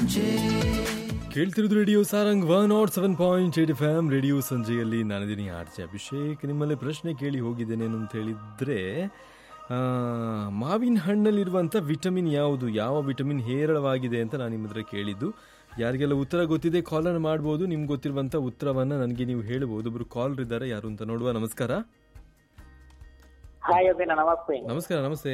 ಸಂಜೆ ಕೇಳ್ತಿರೋದು radio Sarang one nought seven point eight F M radio ಸಂಜೆಯಲ್ಲಿ ನಾನಿದ್ದೀನಿ ಆರ್ ಜೆ ಅಭಿಷೇಕ್ ನಿಮ್ಮಲ್ಲಿ ಪ್ರಶ್ನೆ ಕೇಳಿ ಹೋಗಿದ್ದೇನೇನು ಅಂತ ಹೇಳಿದ್ರೆ ಆ, ಮಾವಿನ ಹಣ್ಣಲ್ಲಿರುವಂಥ ವಿಟಮಿನ್ ಯಾವುದು ಯಾವ ವಿಟಮಿನ್ ಹೇರಳವಾಗಿದೆ ಅಂತ ನಾನು ನಿಮ್ಮ ಹತ್ರ ಕೇಳಿದ್ದು ಯಾರಿಗೆಲ್ಲ ಉತ್ತರ ಗೊತ್ತಿದೆ ಕಾಲನ್ನು ಮಾಡ್ಬೋದು ನಿಮ್ಗೆ ಗೊತ್ತಿರುವಂಥ ಉತ್ತರವನ್ನು ನನಗೆ ನೀವು ಹೇಳ್ಬೋದು ಒಬ್ರು ಕಾಲ್ ಇದ್ದಾರೆ ಯಾರು ಅಂತ ನೋಡುವ ನಮಸ್ಕಾರ ಹಾಯ್ ಅಭಿನ ನಮಸ್ತೆ ನಮಸ್ಕಾರ ನಮಸ್ತೆ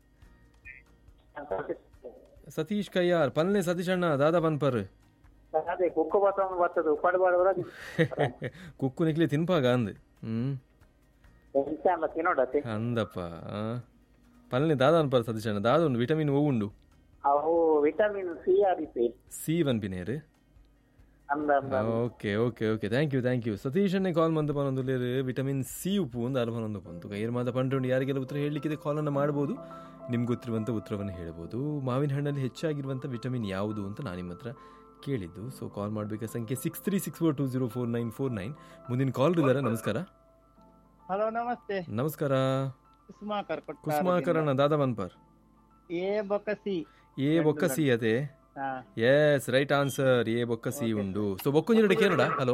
ಸತೀಶ್ ಕಯ್ಯಾರ್ ಪಲ್ಲೆ ಸತೀಶ್ ಅಣ್ಣ ದಾದಾ ಬನ್ಪರ್ ಅದೇ ಕುಕ್ಕು ಬತ್ತ ಬರ್ತದೆ ಉಪ್ಪಾಡು ಬಾಡುವ ಕುಕ್ಕು ನಿಕ್ಲಿ ತಿನ್ಪಾಗ ಅಂದೆ ಹ್ಮ್ ಎಂತ ಅಲ್ಲ ತಿನ್ನೋಡತಿ అందప్ప పల్లెని దాదా అనిపారు సతీష్ అన్న దాదా ఉండు విటమిన్ ఓ ఉండు ಅವು ವಿಟಮಿನ್ ಸಿ ಆದಿತಿ ಸಿ ಅನ್ಪಿನೇರು ಅಂದ ಅಂದ okay okay okay thank you thank you Satish ಅನ್ನೇ ಕಾಲ್ ಮಂದು ಪನೊಂದು ವಿಟಮಿನ್ ಸಿ ಉಪ್ಪು ಒಂದು ಅರ್ಬನ್ ಒಂದು ಬಂತು ಏರ್ ಮಾತ ಪಂಡ್ರೆ ಯಾರಿಗೆಲ್ಲ ಉತ್ತರ ಹೇಳಲಿಕ್ಕಿದೆ ಕಾಲನ್ನು ಮಾಡ್ಬೋದು ನಿಮ್ಗೆ ಗೊತ್ತಿರುವಂಥ ಉತ್ತರವನ್ನು ಹೇಳ್ಬೋದು ಮಾವಿನ ಹಣ್ಣಲ್ಲಿ ಹೆಚ್ಚಾಗಿರುವಂಥ ವಿಟಮಿನ್ ಯಾವುದು ಅಂತ ನಾನು ನಿಮ್ಮ ಹತ್ರ ಕೇಳಿದ್ದು ಸೊ ಕಾಲ್ ಮಾಡಬೇಕಾದ ಸಂಖ್ಯೆ six three six four two zero four nine four nine ಮುಂದಿನ ಕಾಲ್ ಇದ್ದಾರೆ ನಮಸ್ಕಾರ ಹಲೋ ನಮಸ್ತೆ ನಮಸ್ಕಾರ ಕುಸುಮಾಕರ್ ಕೊಟ್ಟ ಕುಸುಮಾಕರಣ ದಾದಾ ಬನ್ಪರ್ ఏ బొక్క సి ఏ ఒక్క సి అదే ఆ, ಎಸ್ ರೈಟ್ ಆನ್ಸರ್ ಎ ಬೊಕ್ಕ ಸಿ ಉಂಡು ಸೊ ಬೊಕ್ಕೊಂಜಿರಡೆ ಕೇರಳ ಹಲೋ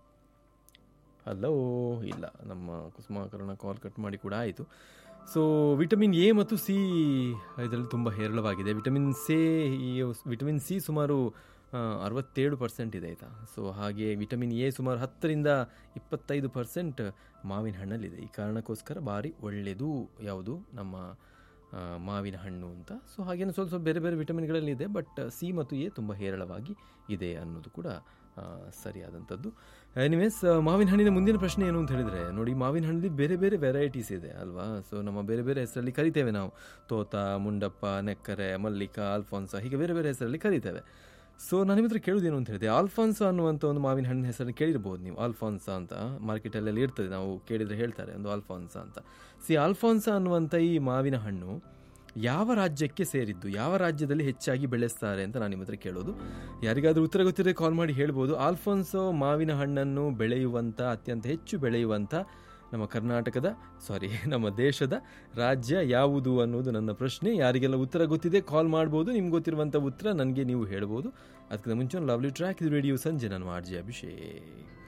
ಹಲೋ ಇಲ್ಲ ನಮ್ಮ ಕುಸುಮಾಕರಣ ಕಾಲ್ ಕಟ್ ಮಾಡಿ ಕೂಡ ಆಯಿತು ಸೊ ವಿಟಮಿನ್ ಎ ಮತ್ತು ಸಿ ಇದರಲ್ಲಿ ತುಂಬ ಹೇರಳವಾಗಿದೆ ವಿಟಮಿನ್ ಸಿ ವಿಟಮಿನ್ ಸಿ ಸುಮಾರು ಆ, ಅರವತ್ತೇಳು ಪರ್ಸೆಂಟ್ ಇದೆ ಆಯಿತಾ ಸೊ ಹಾಗೆ ವಿಟಮಿನ್ ಎ ಸುಮಾರು ಹತ್ತರಿಂದ ಇಪ್ಪತ್ತೈದು ಪರ್ಸೆಂಟ್ ಮಾವಿನ ಹಣ್ಣಲ್ಲಿದೆ ಈ ಕಾರಣಕ್ಕೋಸ್ಕರ ಭಾರಿ ಒಳ್ಳೆಯದು ಯಾವುದು ನಮ್ಮ ಆ, ಮಾವಿನ ಹಣ್ಣು ಅಂತ ಸೊ ಹಾಗೇನು ಸ್ವಲ್ಪ ಸ್ವಲ್ಪ ಬೇರೆ ಬೇರೆ ವಿಟಮಿನ್ಗಳಲ್ಲಿ ಇದೆ ಬಟ್ ಸಿ ಮತ್ತು ಎ ತುಂಬ ಹೇರಳವಾಗಿ ಇದೆ ಅನ್ನೋದು ಕೂಡ ಆ, ಸರಿಯಾದಂಥದ್ದು ಎನಿವೇಸ್ ಮಾವಿನ ಹಣ್ಣಿನ ಮುಂದಿನ ಪ್ರಶ್ನೆ ಏನು ಅಂತ ಹೇಳಿದರೆ ನೋಡಿ ಮಾವಿನ ಹಣ್ಣಲ್ಲಿ ಬೇರೆ ಬೇರೆ ವೆರೈಟೀಸ್ ಇದೆ ಅಲ್ವಾ ಸೊ ನಮ್ಮ ಬೇರೆ ಬೇರೆ ಹೆಸರಲ್ಲಿ ಕರಿತೇವೆ ನಾವು ತೋತ ಮುಂಡಪ್ಪ ನೆಕ್ಕರೆ ಮಲ್ಲಿಕ ಆಲ್ಫಾನ್ಸ ಹೀಗೆ ಬೇರೆ ಬೇರೆ ಹೆಸರಲ್ಲಿ ಕರಿತೇವೆ ಸೊ ನಾನು ನಿಮ್ಮ ಹತ್ರ ಕೇಳೋದೇನು ಅಂತ ಹೇಳಿದೆ ಆಲ್ಫಾನ್ಸ ಅನ್ನುವಂಥ ಒಂದು ಮಾವಿನ ಹಣ್ಣಿನ ಹೆಸರನ್ನು ಕೇಳಿರ್ಬೋದು ನೀವು ಆಲ್ಫಾನ್ಸ ಅಂತ ಮಾರ್ಕೆಟಲ್ಲೆಲ್ಲ ಇರ್ತದೆ ನಾವು ಕೇಳಿದರೆ ಹೇಳ್ತಾರೆ ಒಂದು ಆಲ್ಫಾನ್ಸ ಅಂತ ಸಿ ಆಲ್ಫಾನ್ಸ ಅನ್ನುವಂಥ ಈ ಮಾವಿನ ಹಣ್ಣು ಯಾವ ರಾಜ್ಯಕ್ಕೆ ಸೇರಿದ್ದು ಯಾವ ರಾಜ್ಯದಲ್ಲಿ ಹೆಚ್ಚಾಗಿ ಬೆಳೆಸ್ತಾರೆ ಅಂತ ನಾನು ನಿಮ್ಮ ಹತ್ರ ಕೇಳೋದು ಯಾರಿಗಾದ್ರೂ ಉತ್ತರ ಗೊತ್ತಿದ್ರೆ ಕಾಲ್ ಮಾಡಿ ಹೇಳ್ಬೋದು ಆಲ್ಫಾನ್ಸೋ ಮಾವಿನ ಹಣ್ಣನ್ನು ಬೆಳೆಯುವಂಥ ಅತ್ಯಂತ ಹೆಚ್ಚು ಬೆಳೆಯುವಂಥ ನಮ್ಮ ಕರ್ನಾಟಕದ ಸಾರಿ ನಮ್ಮ ದೇಶದ ರಾಜ್ಯ ಯಾವುದು ಅನ್ನೋದು ನನ್ನ ಪ್ರಶ್ನೆ ಯಾರಿಗೆಲ್ಲ ಉತ್ತರ ಗೊತ್ತಿದೆ ಕಾಲ್ ಮಾಡ್ಬೋದು ನಿಮ್ಗೆ ಗೊತ್ತಿರುವಂಥ ಉತ್ತರ ನನಗೆ ನೀವು ಹೇಳ್ಬೋದು ಅದಕ್ಕಿಂತ ಮುಂಚೆ ಒಂದು ಲವ್ಲಿ ಟ್ರ್ಯಾಕ್ ಇದು ರೇಡಿಯೋ ಸಂಜೆ ನಾನು ಆರ್ ಜೆ ಅಭಿಷೇಕ್